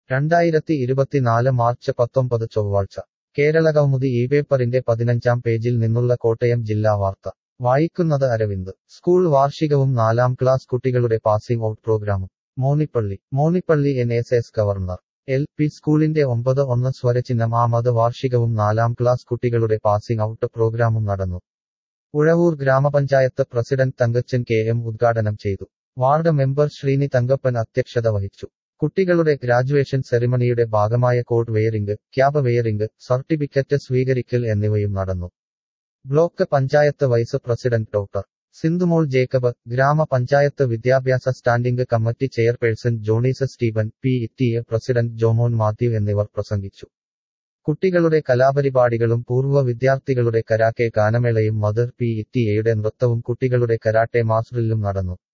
രണ്ടായിരത്തി ഇരുപത്തിനാല് മാർച്ച് പത്തൊമ്പത് ചൊവ്വാഴ്ച കേരളകൗമുദി ഈ പേപ്പറിന്റെ പതിനഞ്ചാം പേജിൽ നിന്നുള്ള കോട്ടയം ജില്ലാ വാർത്ത വായിക്കുന്നത് അരവിന്ദ് സ്കൂൾ വാർഷികവും നാലാം ക്ലാസ് കുട്ടികളുടെ പാസിംഗ് ഔട്ട് പ്രോഗ്രാമും Monippally Monippally N S S governor L P സ്കൂളിന്റെ ഒമ്പത് ഒന്ന് സ്വരചിഹ്നം ആമത് വാർഷികവും നാലാം ക്ലാസ് കുട്ടികളുടെ പാസിംഗ് ഔട്ട് പ്രോഗ്രാമും നടന്നു ഉഴവൂർ ഗ്രാമപഞ്ചായത്ത് പ്രസിഡന്റ് തങ്കച്ചൻ കെ എം ഉദ്ഘാടനം ചെയ്തു വാർഡ് മെമ്പർ ശ്രീനി തങ്കപ്പൻ അധ്യക്ഷത വഹിച്ചു കുട്ടികളുടെ ഗ്രാജുവേഷൻ സെറിമണിയുടെ ഭാഗമായ coat wearing cap wearing certificate സ്വീകരിക്കൽ എന്നിവയും നടന്നു block panchayat vice president doctor Sindhumol Jacob ഗ്രാമപഞ്ചായത്ത് വിദ്യാഭ്യാസ standing committee chairperson Johnies Steven P T A president Jomon Mathew എന്നിവർ പ്രസംഗിച്ചു കുട്ടികളുടെ കലാപരിപാടികളും പൂർവ്വ വിദ്യാർത്ഥികളുടെ കരാക്കെ ഗാനമേളയും മദർ പി ടി എയുടെ നൃത്തവും കുട്ടികളുടെ കരാട്ടെ മാസ്റ്ററിലും നടന്നു